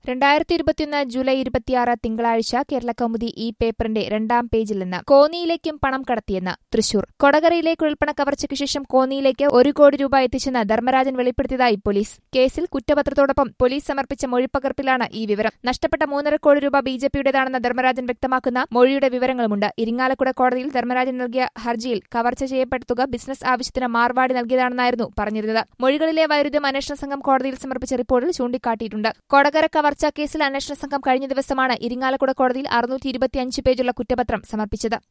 രണ്ടായിരത്തി ഇരുപത്തിയൊന്ന് ജൂലൈ ഇരുപത്തിയാറ് തിങ്കളാഴ്ച കേരള കൗമുദി ഈ പേപ്പറിന്റെ രണ്ടാം പേജിൽ നിന്ന് കോന്നിയിലേക്കും പണം കടത്തിയെന്ന് തൃശൂർ കൊടകരയിലെ കുഴൽപ്പണ കവർച്ചയ്ക്ക് ശേഷം കോന്നിയിലേക്ക് ഒരു കോടി രൂപ എത്തിച്ചെന്ന് ധർമ്മരാജൻ വെളിപ്പെടുത്തിയതായി പോലീസ് കേസിൽ കുറ്റപത്രത്തോടൊപ്പം പോലീസ് സമർപ്പിച്ച മൊഴിപ്പകർപ്പിലാണ് ഈ വിവരം നഷ്ടപ്പെട്ട മൂന്നര കോടി രൂപ ബി ജെ പിയുടേതാണെന്ന് ധർമ്മരാജൻ വ്യക്തമാക്കുന്ന മൊഴിയുടെ വിവരങ്ങളുമുണ്ട് ഇരിങ്ങാലക്കുട കോടതിയിൽ ധർമ്മരാജൻ നൽകിയ ഹർജിയിൽ കവർച്ച ചെയ്യപ്പെട്ട തുക ബിസിനസ് ആവശ്യത്തിന് മാർവാടി നൽകിയതാണെന്നായിരുന്നു പറഞ്ഞിരുന്നത് മൊഴികളിലെ വൈരുദ്ധ്യം അന്വേഷണ സംഘം കോടതിയിൽ സമർപ്പിച്ച റിപ്പോർട്ടിൽ ചൂണ്ടിക്കാട്ടിയിട്ടുണ്ട് കൊടകര കവർച്ച കേസിൽ അന്വേഷണ സംഘം കഴിഞ്ഞ ദിവസമാണ് ഇരിങ്ങാലക്കുട കോടതിയിൽ അറുന്നൂറ്റി ഇരുപത്തിയഞ്ച് പേജുള്ള കുറ്റപത്രം സമർപ്പിച്ചത്